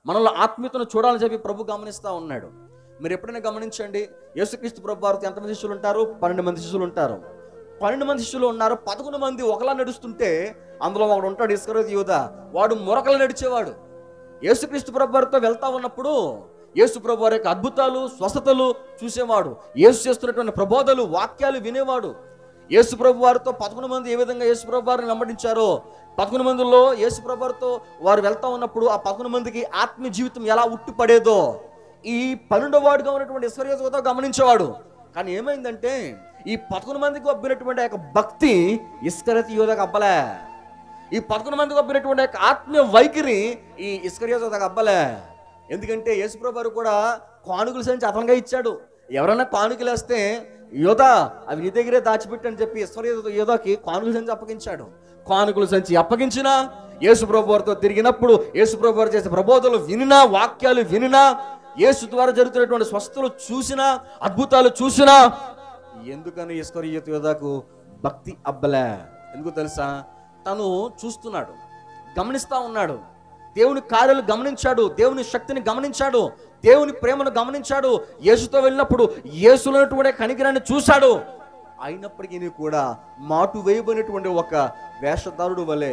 మనలో ఆత్మీయతను చూడాలని చెప్పి ప్రభు గమనిస్తూ ఉన్నాడు మీరు ఎప్పుడైనా గమనించండి యేసుక్రీస్తు ప్రభు వారితో ఎంతమంది శిష్యులు ఉంటారు పన్నెండు మంది శిష్యులు ఉంటారు పన్నెండు మంది శిష్యులు ఉన్నారు పదకొండు మంది ఒకలా నడుస్తుంటే అందులో ఒకడు ఉంటాడు ఇస్కరోతి యూద వాడు మొరకలు నడిచేవాడు యేసుక్రీస్తు ప్రభు వారితో వెళ్తా ఉన్నప్పుడు యేసు ప్రభు వారి యొక్క అద్భుతాలు స్వస్థతలు చూసేవాడు యేసు చేస్తున్నటువంటి ప్రబోధలు వాక్యాలు వినేవాడు యేసు ప్రభు వారితో పదకొండు మంది ఏ విధంగా యేసు ప్రభు వారిని వెంబడించారో పదకొండు మందిలో యేసు ప్రభు వారితో వారు వెళ్తా ఉన్నప్పుడు ఆ పదకొండు మందికి ఆత్మీయ జీవితం ఎలా ఉట్టిపడేదో ఈ పన్నెండో వాడుగా ఉన్నటువంటి ఈశ్వర్యతో గమనించేవాడు కానీ ఏమైందంటే ఈ పదకొండు మందికి అబ్బినటువంటి ఆ యొక్క భక్తి ఇస్కరతి యోధకు అబ్బలే ఈ పదకొండు మందికి అబ్బినటువంటి ఆ యొక్క ఆత్మీయ వైఖరి ఈ ఇస్కర్యోధకు అబ్బలే ఎందుకంటే యేసుప్రభు వారు కూడా కానుకలు సంచి అతనుగా ఇచ్చాడు ఎవరైనా కానుకలు వేస్తే యోధ అవి నీ దగ్గరే దాచిపెట్టు అని చెప్పి ఈశ్వర్య యోధకి కానుకల సంచి అప్పగించాడు కానుకల సంచి అప్పగించినా యేసుప్రభు వారితో తిరిగినప్పుడు యేసుప్రభు వారు చేసే ప్రబోధలు వినినా వాక్యాలు వినినా యేసు ద్వారా జరుగుతున్నటువంటి స్వస్థలు చూసినా అద్భుతాలు చూసినా ఎందుకని ఈశ్వర్య యోధకు భక్తి అబ్బలే ఎందుకు తెలుసా తను చూస్తున్నాడు గమనిస్తా ఉన్నాడు దేవుని కార్యాలు గమనించాడు దేవుని శక్తిని గమనించాడు దేవుని ప్రేమను గమనించాడు యేసుతో వెళ్ళినప్పుడు యేసులోనటువంటి కనికరాన్ని చూశాడు అయినప్పటికీ కూడా మాటు వేయబడినటువంటి ఒక వేషధారుడు వలె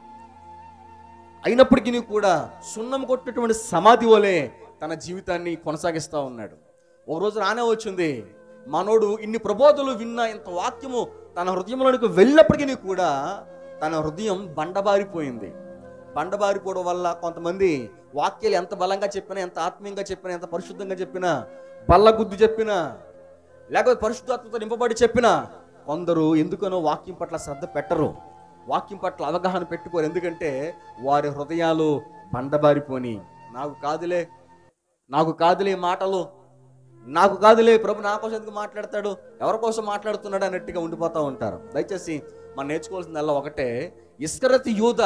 అయినప్పటికీ కూడా సున్నం కొట్టినటువంటి సమాధి వలె తన జీవితాన్ని కొనసాగిస్తూ ఉన్నాడు ఒక రోజు రానే వచ్చింది మనోడు ఇన్ని ప్రబోధలు విన్న ఇంత వాక్యము తన హృదయంలోనికి వెళ్ళినప్పటికీ కూడా తన హృదయం బండబారిపోయింది బండబారిపోవడం వల్ల కొంతమంది వాక్యాలు ఎంత బలంగా చెప్పినా ఎంత ఆత్మీయంగా చెప్పినా ఎంత పరిశుద్ధంగా చెప్పినా బల్లగుద్ది చెప్పినా లేకపోతే పరిశుద్ధాత్మతో నింపబడి చెప్పినా కొందరు ఎందుకనో వాక్యం పట్ల శ్రద్ధ పెట్టరు వాక్యం పట్ల అవగాహన పెట్టుకోరు ఎందుకంటే వారి హృదయాలు బండబారిపోని నాకు కాదులే నాకు కాదులే ఈ మాటలు నాకు కాదులే ప్రభు నా కోసం ఎందుకు మాట్లాడతాడు ఎవరి కోసం మాట్లాడుతున్నాడు అన్నట్టుగా ఉండిపోతూ ఉంటారు దయచేసి మనం నేర్చుకోవాల్సిందల్లా ఒకటే ఇస్కరతి యూద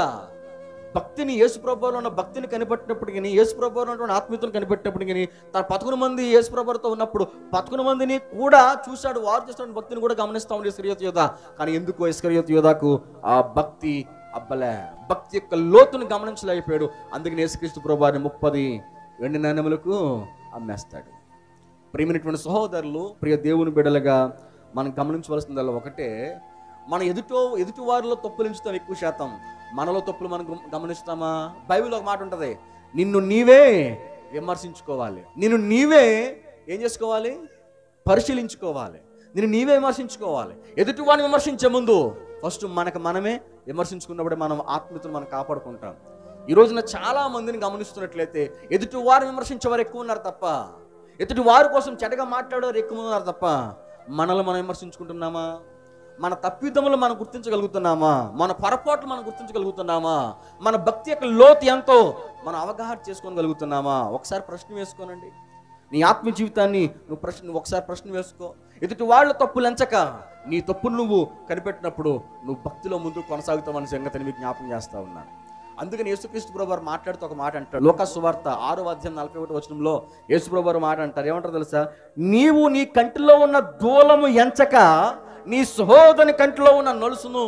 భక్తిని యేసు ప్రభువులో ఉన్న భక్తిని కనిపెట్టినప్పటికీ యేసు ప్రభువులో ఉన్నటువంటి ఆత్మీయతను కనిపెట్టినప్పటికీ తన పదకొండు మంది యేసు ప్రభువుతో ఉన్నప్పుడు పదకొండు మందిని కూడా చూశాడు వారు చేస్తున్న భక్తిని కూడా గమనిస్తా ఉంది ఇస్కరియత్ యోధ కానీ ఎందుకు ఇస్కరియత్ యోధకు ఆ భక్తి అబ్బలే భక్తి యొక్క లోతును గమనించలేకపోయాడు అందుకని యేసుక్రీస్తు ప్రభు వారిని ముప్పది వెండి నాణ్యములకు అమ్మేస్తాడు ప్రియమైనటువంటి సహోదరులు ప్రియ దేవుని బిడలుగా మనం గమనించవలసిందల్లా ఒకటే మన ఎదుటో ఎదుటి వారిలో తప్పులు ఎంచుతాం ఎక్కువ శాతం మనలో తప్పులు మనం గమ- గమనిస్తామా బైబిల్ ఒక మాట ఉంటుంది నిన్ను నీవే విమర్శించుకోవాలి నిన్ను నీవే ఏం చేసుకోవాలి పరిశీలించుకోవాలి నిన్ను నీవే విమర్శించుకోవాలి ఎదుటి వాడిని విమర్శించే ముందు ఫస్ట్ మనకు మనమే విమర్శించుకున్నప్పుడే మనం ఆత్మీయతను మనం కాపాడుకుంటాం ఈ రోజున చాలా మందిని గమనిస్తున్నట్లయితే ఎదుటి వారు విమర్శించేవారు ఎక్కువ ఉన్నారు తప్ప ఎదుటి వారి కోసం చెడ్డగా మాట్లాడేవారు ఎక్కువ ఉన్నారు తప్ప మనల్ని మనం విమర్శించుకుంటున్నామా మన తప్పిదములు మనం గుర్తించగలుగుతున్నామా మన పొరపాట్లు మనం గుర్తించగలుగుతున్నామా మన భక్తి యొక్క లోతు ఎంతో మనం అవగాహన చేసుకోగలుగుతున్నామా ఒకసారి ప్రశ్న వేసుకోనండి నీ ఆత్మ జీవితాన్ని నువ్వు ప్రశ్న నువ్వు ఒకసారి ప్రశ్న వేసుకో ఎదుటి వాళ్ళ తప్పులు ఎంచక నీ తప్పును నువ్వు కనిపెట్టినప్పుడు నువ్వు భక్తిలో ముందు కొనసాగుతావన్న సంగతిని మీకు జ్ఞాపకం చేస్తా ఉన్నాను అందుకని యేసుక్రీస్తు ప్రభు వారు మాట్లాడుతూ ఒక మాట అంటారు లోక సువార్త ఆరో అధ్యాయం నలభై ఒకటి వచనంలో యేసు ప్రభు వారు మాట అంటారు ఏమంటారు తెలుసా నీవు నీ కంటిలో ఉన్న దూలము ఎంచక నీ సహోదరుని కంటిలో ఉన్న నలుసును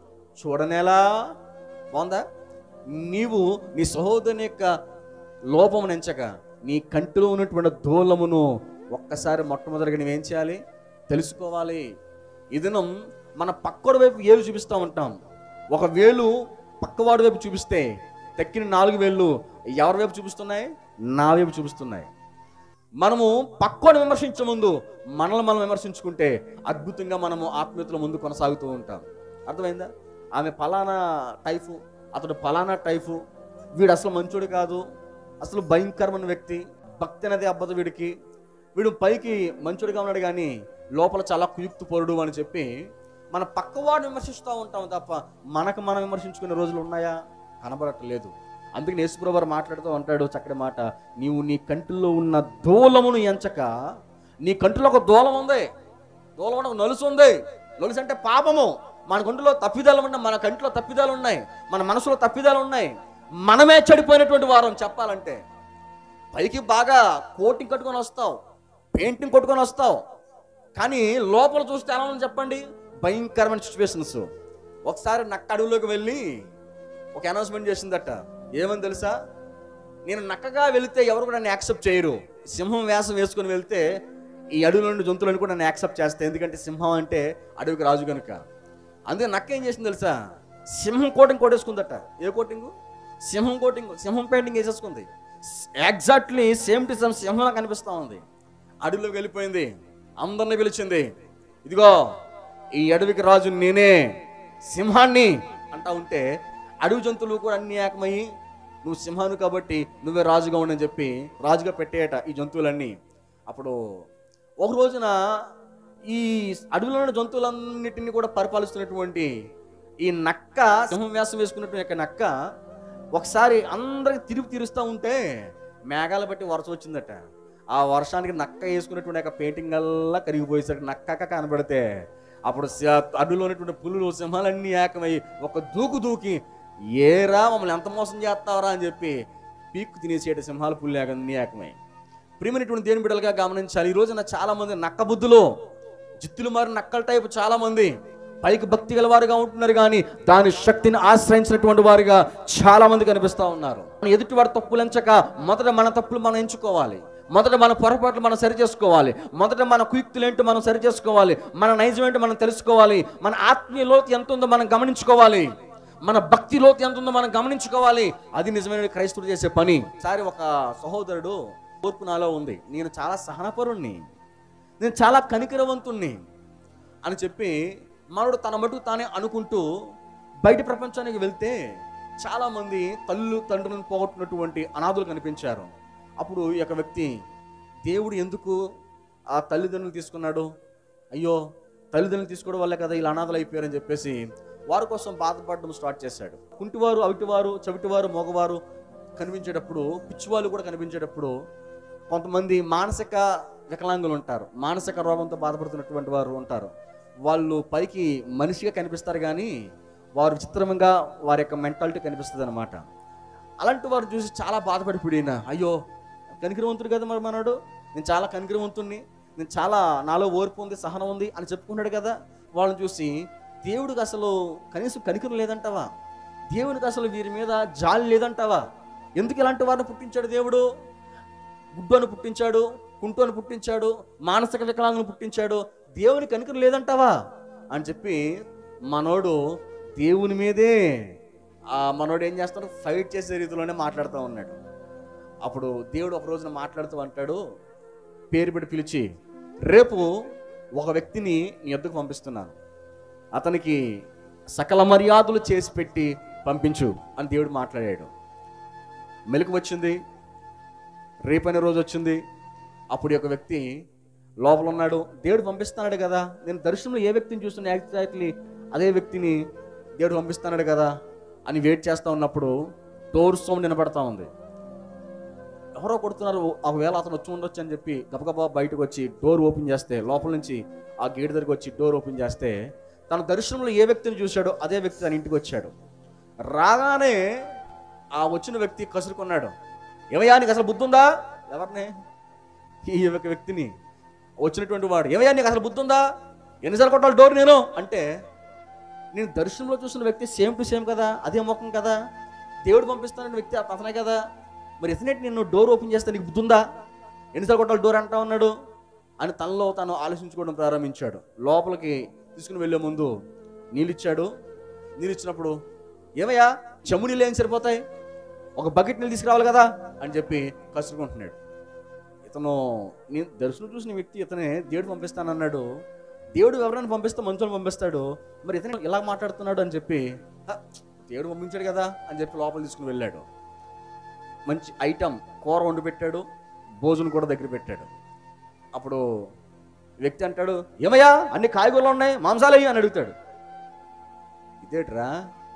చూడనేలా బాగుందా నీవు నీ సహోదరుని యొక్క లోపమును ఎంచక నీ కంటిలో ఉన్నటువంటి దూలమును ఒక్కసారి మొట్టమొదటిగా నువ్వేం చేయాలి తెలుసుకోవాలి ఈ దినం మన పక్కడి వైపు ఏలు చూపిస్తూ ఉంటాం ఒక వేలు పక్కవాడి వైపు చూపిస్తే తక్కిన నాలుగు వేళ్ళు ఎవరి వైపు చూపిస్తున్నాయి నా వైపు చూపిస్తున్నాయి మనము పక్కను విమర్శించే ముందు మనల్ని మనం విమర్శించుకుంటే అద్భుతంగా మనము ఆత్మీయతలో ముందు కొనసాగుతూ ఉంటాం అర్థమైందా ఆమె పలానా టైఫు అతడు పలానా టైఫు వీడు అసలు మంచోడు కాదు అసలు భయంకరమైన వ్యక్తి భక్తి అనేది అబ్బదు వీడికి వీడు పైకి మంచోడిగా ఉన్నాడు కానీ లోపల చాలా కుయుక్తి పరుడు అని చెప్పి మన పక్కవాడిని విమర్శిస్తూ ఉంటాం తప్ప మనకు మనం విమర్శించుకునే రోజులు ఉన్నాయా కనబడట్లేదు అందుకని యేసుప్రభు వారు మాట్లాడుతూ ఉంటాడు చక్కటి మాట నీవు నీ కంటిలో ఉన్న దూలమును ఎంచక నీ కంటిలో ఒక దూలం ఉంది దూలం అంటే ఒక నలుసు ఉంది నలుసు అంటే పాపము మన కంటిలో తప్పిదాలు ఉన్నాయి మన కంటిలో తప్పిదాలు ఉన్నాయి మన మనసులో తప్పిదాలు ఉన్నాయి మనమే చెడిపోయినటువంటి వారం చెప్పాలంటే పైకి బాగా కోటింగ్ కట్టుకొని వస్తావు పెయింటింగ్ కొట్టుకొని వస్తావు కానీ లోపల చూస్తే ఎలా ఉందని చెప్పండి భయంకరమైన సిచ్యువేషన్స్ ఒకసారి నక్క అడవిలోకి వెళ్ళి ఒక అనౌన్స్మెంట్ చేసిందట ఏమని తెలుసా నేను నక్కగా వెళితే ఎవరు కూడా నన్ను యాక్సెప్ట్ చేయరు సింహం వేషం వేసుకొని వెళ్తే ఈ అడవిలో నుండి జంతువులను కూడా నన్ను యాక్సెప్ట్ చేస్తాయి ఎందుకంటే సింహం అంటే అడవికి రాజు కనుక అందుకే నక్క ఏం చేసింది తెలుసా సింహం కోటింగ్ కొట్టేసుకుందట ఏ కోటింగ్ సింహం కోటింగ్ సింహం పెయింటింగ్ వేసేసుకుంది ఎగ్జాక్ట్లీ సేమ్ టు సేమ్ సింహంలా కనిపిస్తూ ఉంది అడవిలోకి వెళ్ళిపోయింది అందరిని పిలిచింది ఇదిగో ఈ అడవికి రాజు నేనే సింహాన్ని అంటా ఉంటే అడవి జంతువులు కూడా అన్ని ఏకమయ్యి నువ్వు సింహాను కాబట్టి నువ్వే రాజుగా ఉండని చెప్పి రాజుగా పెట్టేయట ఈ జంతువులన్నీ అప్పుడు ఒక రోజున ఈ అడవిలో ఉన్న జంతువులన్నిటిని కూడా పరిపాలిస్తున్నటువంటి ఈ నక్క సింహం వేషం వేసుకున్నటువంటి యొక్క నక్క ఒకసారి అందరికి తిరిగి తీరుస్తూ ఉంటే మేఘాలు బట్టి వర్షం వచ్చిందట ఆ వర్షానికి నక్క వేసుకున్నటువంటి యొక్క పెయింటింగ్ అల్లా కరిగిపోయేసరికి నక్కక కనబడితే అప్పుడు స- అడవిలో ఉన్నటువంటి పులులు సింహాలన్నీ ఏకమై ఒక దూకు దూకి ఏరా మమ్మల్ని ఎంత మోసం చేస్తావరా అని చెప్పి పీక్కు తినేసేట సింహాలు పుల్లు ఏక- అన్నీ ఏకమై ప్రియమైనటువంటి దేని బిడ్డలుగా గమనించాలి ఈ రోజున చాలా మంది నక్క బుద్ధులు జిత్తులు మారి నక్కల టైపు చాలా మంది పైకి భక్తి గల వారుగా ఉంటున్నారు కానీ దాని శక్తిని ఆశ్రయించినటువంటి వారుగా చాలా మంది కనిపిస్తూ ఉన్నారు ఎదుటి వారి తప్పులు ఎంచక మొదట మన తప్పులు మనం ఎంచుకోవాలి మొదట మన పొరపాట్లు మనం సరి చేసుకోవాలి మొదట మన కుయుక్తులు ఏంటో మనం సరి చేసుకోవాలి మన నైజం ఏంటో మనం తెలుసుకోవాలి మన ఆత్మీయ లోతు ఎంత ఉందో మనం గమనించుకోవాలి మన భక్తి లోతు ఎంత ఉందో మనం గమనించుకోవాలి అది నిజమైన క్రైస్తవుడు చేసే పని సారి ఒక సహోదరుడు ఓర్పు నాలో ఉంది నేను చాలా సహనపరుణ్ణి నేను చాలా కనికరవంతుణ్ణి అని చెప్పి మనోడు తన మటుకు తానే అనుకుంటూ బయట ప్రపంచానికి వెళ్తే చాలామంది తల్లు తండ్రులను పోగొట్టినటువంటి అనాథులు కనిపించారు అప్పుడు ఈ యొక్క వ్యక్తి దేవుడు ఎందుకు ఆ తల్లిదండ్రులు తీసుకున్నాడు అయ్యో తల్లిదండ్రులు తీసుకోవడం వల్ల కదా ఇలా అనాథలు అయిపోయారని చెప్పేసి వారి కోసం బాధపడడం స్టార్ట్ చేశాడు కుంటివారు అవిటివారు చవిటివారు మగవారు కనిపించేటప్పుడు పిచ్చివాళ్ళు కూడా కనిపించేటప్పుడు కొంతమంది మానసిక వికలాంగులు ఉంటారు మానసిక రోగంతో బాధపడుతున్నటువంటి వారు ఉంటారు వాళ్ళు పైకి మనిషిగా కనిపిస్తారు కానీ వారు విచిత్రంగా వారి యొక్క మెంటాలిటీ కనిపిస్తుంది అనమాట అలాంటి వారు చూసి చాలా బాధపడిపోయిన అయ్యో కనికరవంతుడు కదా మరి మనడు నేను చాలా కనికరవంతుణ్ణి నేను చాలా నాలో ఓర్పు ఉంది సహనం ఉంది అని చెప్పుకున్నాడు కదా వాళ్ళని చూసి దేవుడికి అసలు కనీసం కనికరం లేదంటావా దేవునికి అసలు వీరి మీద జాలి లేదంటావా ఎందుకు ఇలాంటి వారిని పుట్టించాడు దేవుడు గుడ్డోని పుట్టించాడు కుంటోని పుట్టించాడు మానసిక వికలాంగుని పుట్టించాడు దేవుని కనికరం లేదంటావా అని చెప్పి మనోడు దేవుని మీదే ఆ మనోడు ఏం చేస్తాడు ఫైట్ చేసే రీతిలోనే మాట్లాడుతూ ఉన్నాడు అప్పుడు దేవుడు ఒక రోజున మాట్లాడుతూ అంటాడు పేరు పెట్టి పిలిచి రేపు ఒక వ్యక్తిని నీ ఎద్దుకు పంపిస్తున్నాను అతనికి సకల మర్యాదలు చేసి పెట్టి పంపించు అని దేవుడు మాట్లాడాడు మెలకు వచ్చింది రేపైన రోజు వచ్చింది అప్పుడు ఈ యొక్క వ్యక్తి లోపల ఉన్నాడు దేవుడు పంపిస్తున్నాడు కదా నేను దర్శనంలో ఏ వ్యక్తిని చూస్తున్నా ఎగ్జాక్ట్లీ అదే వ్యక్తిని దేవుడు పంపిస్తున్నాడు కదా అని వెయిట్ చేస్తూ ఉన్నప్పుడు డోర్ సౌండ్ వినపడతా ఉంది ఎవరో కొడుతున్నారు ఒకవేళ అతను వచ్చి ఉండొచ్చు అని చెప్పి గబగబా బయటకు వచ్చి డోర్ ఓపెన్ చేస్తే లోపల నుంచి ఆ గేట్ దగ్గరికి వచ్చి డోర్ ఓపెన్ చేస్తే తన దర్శనంలో ఏ వ్యక్తిని చూశాడో అదే వ్యక్తి తన ఇంటికి వచ్చాడు రాగానే ఆ వచ్చిన వ్యక్తి కసురుకున్నాడు ఏమయ్యా నీకు అసలు బుద్ధి ఉందా ఎవరిని ఈ యొక్క వ్యక్తిని వచ్చినటువంటి వాడు ఏమయ్యా నీకు అసలు బుద్ధి ఉందా ఎన్నిసార్లు కొట్టాలి డోర్ నేను అంటే నేను దర్శనంలో చూసిన వ్యక్తి సేమ్ టు సేమ్ కదా అదే ముఖం కదా దేవుడు పంపిస్తానన్న వ్యక్తి అతనే కదా మరి ఇతనేటి నేను డోర్ ఓపెన్ చేస్తే నీకు బుద్ధి ఉందా ఎన్నిసార్లు కొట్టాలి డోర్ అంటా ఉన్నాడు అని తనలో తను ఆలోచించుకోవడం ప్రారంభించాడు లోపలికి తీసుకుని వెళ్ళే ముందు నీళ్ళు ఇచ్చాడు నీళ్ళు ఇచ్చినప్పుడు ఏమయ్యా చెమ్ము నీళ్ళు ఏం సరిపోతాయి ఒక బకెట్ నీళ్ళు తీసుకురావాలి కదా అని చెప్పి కసురుకుంటున్నాడు ఇతను నేను దర్శనం చూసిన వ్యక్తి ఇతనే దేవుడు పంపిస్తానన్నాడు దేవుడు ఎవరైనా పంపిస్తే మంచోళ్ళు పంపిస్తాడు మరి ఇతను ఇలా మాట్లాడుతున్నాడు అని చెప్పి "హ, దేవుడు పంపించాడు కదా అని చెప్పి లోపల తీసుకుని వెళ్ళాడు మంచి ఐటమ్ కూర వండి పెట్టాడు భోజనం కూడా దగ్గర పెట్టాడు అప్పుడు వ్యక్తి అంటాడు ఏమయ్యా అన్ని కాయగూరలు ఉన్నాయి మాంసాలు అయ్యి అని అడుగుతాడు ఇదేట్రా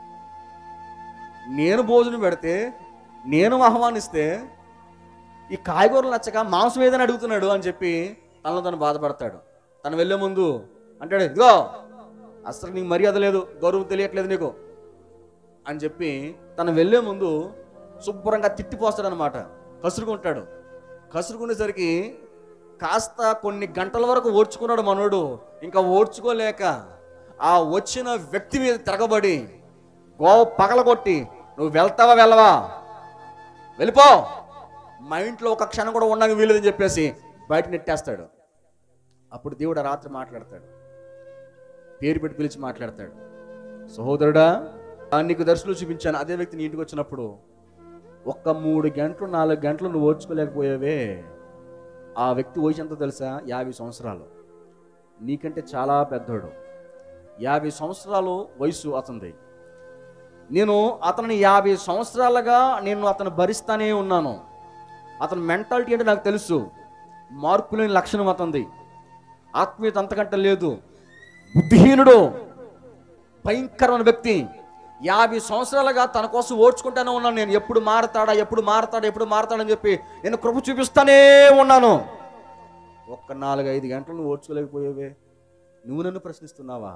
నేను భోజనం పెడితే నేను ఆహ్వానిస్తే ఈ కాయగూరలు నచ్చక మాంసం ఏదని అడుగుతున్నాడు అని చెప్పి తనలో తను బాధపడతాడు తను వెళ్ళే ముందు అంటాడు ఇదిగో అసలు నీకు మర్యాద లేదు గౌరవం తెలియట్లేదు నీకు అని చెప్పి తను వెళ్ళే ముందు శుభ్రంగా తిట్టిపోస్తాడు అనమాట కసురుకుంటాడు కసురుకునేసరికి కాస్త కొన్ని గంటల వరకు ఓడ్చుకున్నాడు మనోడు ఇంకా ఓడ్చుకోలేక ఆ వచ్చిన వ్యక్తి మీద తిరగబడి గోవ పగలగొట్టి నువ్వు వెళ్తావా వెళ్ళవా వెళ్ళిపో మా ఇంట్లో ఒక క్షణం కూడా ఉండడానికి వీలేదని చెప్పేసి బయట నెట్టేస్తాడు అప్పుడు దేవుడు ఆ రాత్రి మాట్లాడతాడు పేరు పెట్టి పిలిచి మాట్లాడతాడు సహోదరుడా ఆ నీకు దర్శనం చూపించాను అదే వ్యక్తి నీ ఇంటికి వచ్చినప్పుడు ఒక్క మూడు గంటలు నాలుగు గంటలు నువ్వు ఓర్చుకోలేకపోయావే ఆ వ్యక్తి వయసు ఎంత తెలుసా యాభై సంవత్సరాలు నీకంటే చాలా పెద్దోడు యాభై సంవత్సరాలు వయసు అతనిది నేను అతని యాభై సంవత్సరాలుగా నేను అతను భరిస్తానే ఉన్నాను అతని మెంటాలిటీ అంటే నాకు తెలుసు మార్పు లేని లక్షణం అతనిది ఆత్మీయత అంతకంటే లేదు బుద్ధిహీనుడు భయంకరమైన వ్యక్తి యాభై సంవత్సరాలుగా తన కోసం ఓడ్చుకుంటానే ఉన్నాను నేను ఎప్పుడు మారతాడా ఎప్పుడు మారతాడా ఎప్పుడు మారతాడని చెప్పి నేను కృప చూపిస్తానే ఉన్నాను ఒక్క నాలుగు ఐదు గంటలు నువ్వు ఓడ్చుకోలేకపోయావే నువ్వు నన్ను ప్రశ్నిస్తున్నావా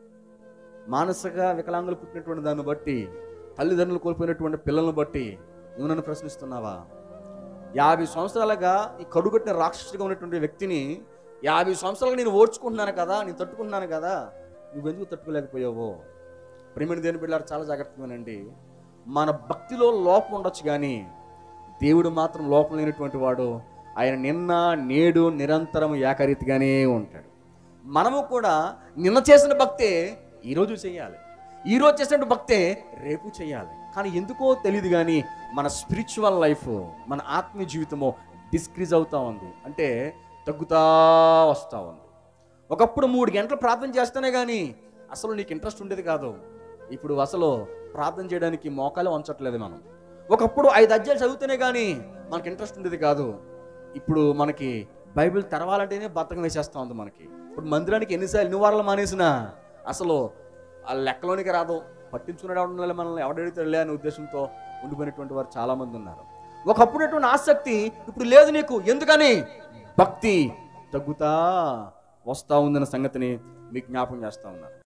మానసిక వికలాంగులు పుట్టినటువంటి దాన్ని బట్టి తల్లిదండ్రులు కోల్పోయినటువంటి పిల్లలను బట్టి నువ్వు నన్ను ప్రశ్నిస్తున్నావా యాభై సంవత్సరాలుగా ఈ కడుగట్టిన రాక్షసుడిగా ఉన్నటువంటి వ్యక్తిని యాభై సంవత్సరాలుగా నేను ఓడ్చుకుంటున్నాను కదా నేను తట్టుకుంటున్నాను కదా నువ్వెందుకు తట్టుకోలేకపోయావో ప్రేమిని దేని బిడ్డారు చాలా జాగ్రత్తగానండి మన భక్తిలో లోపం ఉండొచ్చు కానీ దేవుడు మాత్రం లోపం లేనటువంటి వాడు ఆయన నిన్న నేడు నిరంతరం ఏకరీతిగానే ఉంటాడు మనము కూడా నిన్న చేసిన భక్తే ఈరోజు చేయాలి ఈరోజు చేసిన భక్తే రేపు చేయాలి కానీ ఎందుకో తెలియదు కానీ మన స్పిరిచువల్ లైఫ్ మన ఆత్మీయ జీవితము డిస్క్రీజ్ అవుతా ఉంది అంటే తగ్గుతా వస్తూ ఉంది ఒకప్పుడు మూడు గంటలు ప్రార్థన చేస్తేనే కానీ అసలు నీకు ఇంట్రెస్ట్ ఉండేది కాదు ఇప్పుడు అసలు ప్రార్థన చేయడానికి మోకాలు వంచట్లేదు మనం ఒకప్పుడు ఐదు అధ్యాయులు చదివితేనే కానీ మనకి ఇంట్రెస్ట్ ఉండేది కాదు ఇప్పుడు మనకి బైబిల్ తెరవాలంటేనే బతకం వేసేస్తా ఉంది మనకి ఇప్పుడు మందిరానికి ఎన్నిసార్లు ఎన్ని వారాలు మానేసినా అసలు ఆ లెక్కలోనికి రాదు పట్టించుకునే మనల్ని ఎవడడితే అనే ఉద్దేశంతో ఉండిపోయినటువంటి వారు చాలా మంది ఉన్నారు ఒకప్పుడున్నటువంటి ఆసక్తి ఇప్పుడు లేదు నీకు ఎందుకని భక్తి తగ్గుతా వస్తా ఉందన్న సంగతిని మీకు జ్ఞాపకం చేస్తా ఉన్నారు